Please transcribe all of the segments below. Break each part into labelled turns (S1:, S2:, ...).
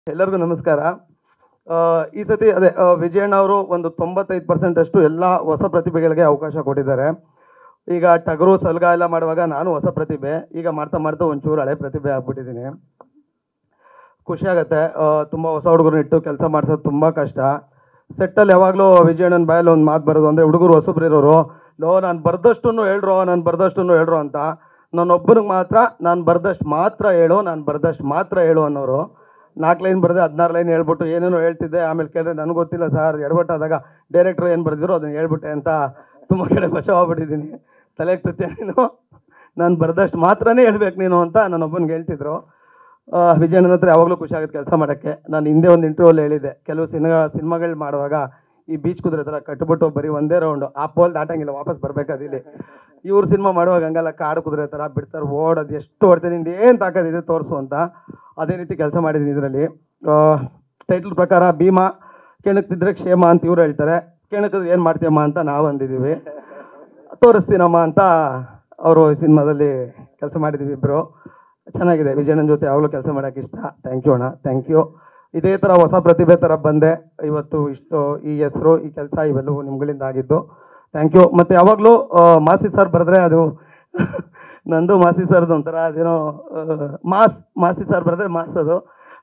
S1: ಎಲ್ಲರಿಗೂ ನಮಸ್ಕಾರ ಆ, ಈ ಸತಿ ಅದೇ ಆ, ವಿಜಯಣ್ಣ ಅವರು ಒಂದು ತೊಂಬತ್ತೈದು ಪರ್ಸೆಂಟ್ ಅಷ್ಟು ಎಲ್ಲ ಹೊಸ ಪ್ರತಿಭೆಗಳಿಗೆ ಅವಕಾಶ ಕೊಟ್ಟಿದ್ದಾರೆ ಈಗ ಟಗರು ಸಲ್ಗ ಎಲ್ಲ ಮಾಡುವಾಗ ನಾನು ಹೊಸ ಪ್ರತಿಭೆ ಈಗ ಮಾಡ್ತಾ ಮಾಡ್ತಾ ಒಂಚೂರು ಹಳೆ ಪ್ರತಿಭೆ ಆಗ್ಬಿಟ್ಟಿದ್ದೀನಿ ಖುಷಿ ಆಗತ್ತೆ ಆ, ತುಂಬ ಹೊಸ ಹುಡುಗರನ್ನ ಇಟ್ಟು ಕೆಲಸ ಮಾಡಿಸೋದು ತುಂಬ ಕಷ್ಟ ಸೆಟ್ಟಲ್ಲಿ ಯಾವಾಗಲೂ ವಿಜಯಣ್ಣನ ಬಾಯಲ್ಲಿ ಒಂದು ಮಾತು ಬರೋದು ಅಂದರೆ ಹುಡುಗರು ಹೊಸಬ್ರು ಇರೋರು ಲೋ ನಾನು ಬರ್ದಷ್ಟು ಹೇಳ್ರೋ ನಾನು ಬರ್ದಷ್ಟು ಹೇಳ್ರೋ ಅಂತ ನನ್ನೊಬ್ಬನಿಗೆ ಮಾತ್ರ ನಾನು ಬರ್ದಷ್ಟು ಮಾತ್ರ ಹೇಳು ನಾನು ಬರ್ದಷ್ಟು ಮಾತ್ರ ಹೇಳು ಅನ್ನೋರು ನಾಲ್ಕು ಲೈನ್ ಬರೆದೆ ಹದಿನಾರು ಲೈನ್ ಹೇಳ್ಬಿಟ್ಟು ಏನೇನೋ ಹೇಳ್ತಿದ್ದೆ ಆಮೇಲೆ ಕೇಳಿದ್ರೆ ನನಗೆ ಗೊತ್ತಿಲ್ಲ ಸರ್ ಎಡವಟ್ಟಾದಾಗ ಡೈರೆಕ್ಟ್ರು ಏನು ಬರೆದಿರೋ ಅದನ್ನ ಹೇಳ್ಬಿಟ್ಟೆ ಅಂತ ತುಂಬ ಕಡೆ ವಶವಾಗ್ಬಿಟ್ಟಿದ್ದೀನಿ ತಲೆಗೆ ತುತ್ತೆ ನೀನು ನಾನು ಬರ್ದಷ್ಟು ಮಾತ್ರನೇ ಹೇಳ್ಬೇಕು ನೀನು ಅಂತ ನನ್ನೊಬ್ಬನಿಗೆ ಹೇಳ್ತಿದ್ರು ಆ, ವಿಜಯಣ್ಣನ ಹತ್ರ ಯಾವಾಗಲೂ ಖುಷಿ ಆಗುತ್ತೆ ಕೆಲಸ ಮಾಡೋಕ್ಕೆ ನಾನು ಹಿಂದೆ ಒಂದು ಇಂಟರ್ವ್ಯೂಲ್ಲಿ ಹೇಳಿದ್ದೆ ಕೆಲವು ಸಿನಿಮಾ ಸಿನಿಮಾಗಳು ಮಾಡುವಾಗ ಈ ಬೀಚ್ ಕುದುರೆ ಥರ ಕಟ್ಬಿಟ್ಟು ಬರೀ ಒಂದೇ ರೌಂಡು ಆ ಪೋಲ್ ದಾಟಂಗಿಲ್ಲ ವಾಪಸ್ ಬರ್ಬೇಕಾದ್ರೆ ಇಲ್ಲಿ ಇವ್ರ ಸಿನಿಮಾ ಮಾಡುವಾಗ ಹಂಗಲ್ಲ ಕಾಡು ಕುದುರೆ ಥರ ಬಿಡ್ತಾರೆ ಓಡೋದು ಎಷ್ಟು ಹೊಡ್ತೀನಿ ನಿಂದು ಏನು ತಾಕತ್ತಿದೆ ತೋರಿಸು ಅಂತ ಅದೇ ರೀತಿ ಕೆಲಸ ಮಾಡಿದ್ದೀನಿ ಇದರಲ್ಲಿ ಟೈಟ್ಲ್ ಪ್ರಕಾರ ಭೀಮಾ ಕೆಣಕ್ತಿದ್ರೆ ಕ್ಷೇಮ ಅಂತ ಇವ್ರು ಹೇಳ್ತಾರೆ ಕೆಣಕಿದ್ರೆ ಏನು ಮಾಡ್ತೀಯಮ್ಮ ಅಂತ ನಾವು ಅಂದಿದ್ದೀವಿ ತೋರಿಸ್ತೀನಮ್ಮ ಅಂತ ಅವರು ಈ ಸಿನಿಮಾದಲ್ಲಿ ಕೆಲಸ ಮಾಡಿದ್ದೀವಿ ಇಬ್ಬರು ಚೆನ್ನಾಗಿದೆ ವಿಜಯಣ್ಣನ ಜೊತೆ ಯಾವಾಗಲೂ ಕೆಲಸ ಮಾಡೋಕ್ಕೆ ಇಷ್ಟ ಥ್ಯಾಂಕ್ ಯು ಅಣ್ಣ ಥ್ಯಾಂಕ್ ಯು ಇದೇ ಥರ ಹೊಸ ಪ್ರತಿಭೆ ಥರ ಬಂದೆ ಇವತ್ತು ಇಷ್ಟು ಈ ಹೆಸರು ಈ ಕೆಲಸ ಇವೆಲ್ಲವೂ ನಿಮ್ಗಳಿಂದ ಆಗಿದ್ದು ಥ್ಯಾಂಕ್ ಯು ಮತ್ತು ಯಾವಾಗಲೂ ಮಾಸಿ ಸರ್ ಬರೆದ್ರೆ ಅದು ನಂದು ಮಾಸಿ ಸರ್ದು ಒಂಥರ ಅದೇನೋ ಆ, ಮಾಸ್ ಮಾಸಿ ಸರ್ ಬರೆದ್ರೆ ಮಾಸ್ ಅದು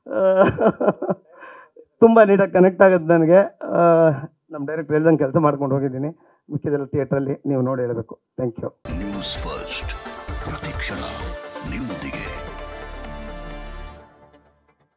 S1: ತುಂಬ ನೀಟಾಗಿ ಕನೆಕ್ಟ್ ಆಗುತ್ತೆ ನನಗೆ ನಮ್ಮ ಡೈರೆಕ್ಟ್ ಹೇಳ್ದಂಗೆ ಕೆಲಸ ಮಾಡ್ಕೊಂಡು ಹೋಗಿದ್ದೀನಿ ಮಿಕ್ಕಿದೆಲ್ಲ ಥಿಯೇಟ್ರಲ್ಲಿ ನೀವು ನೋಡಿ ಹೇಳಬೇಕು ಥ್ಯಾಂಕ್ ಯು
S2: ನ್ಯೂಸ್ ಫಸ್ಟ್ ಪ್ರತಿಕ್ಷಣ ನಿಮ್ಮೊಂದಿಗೆ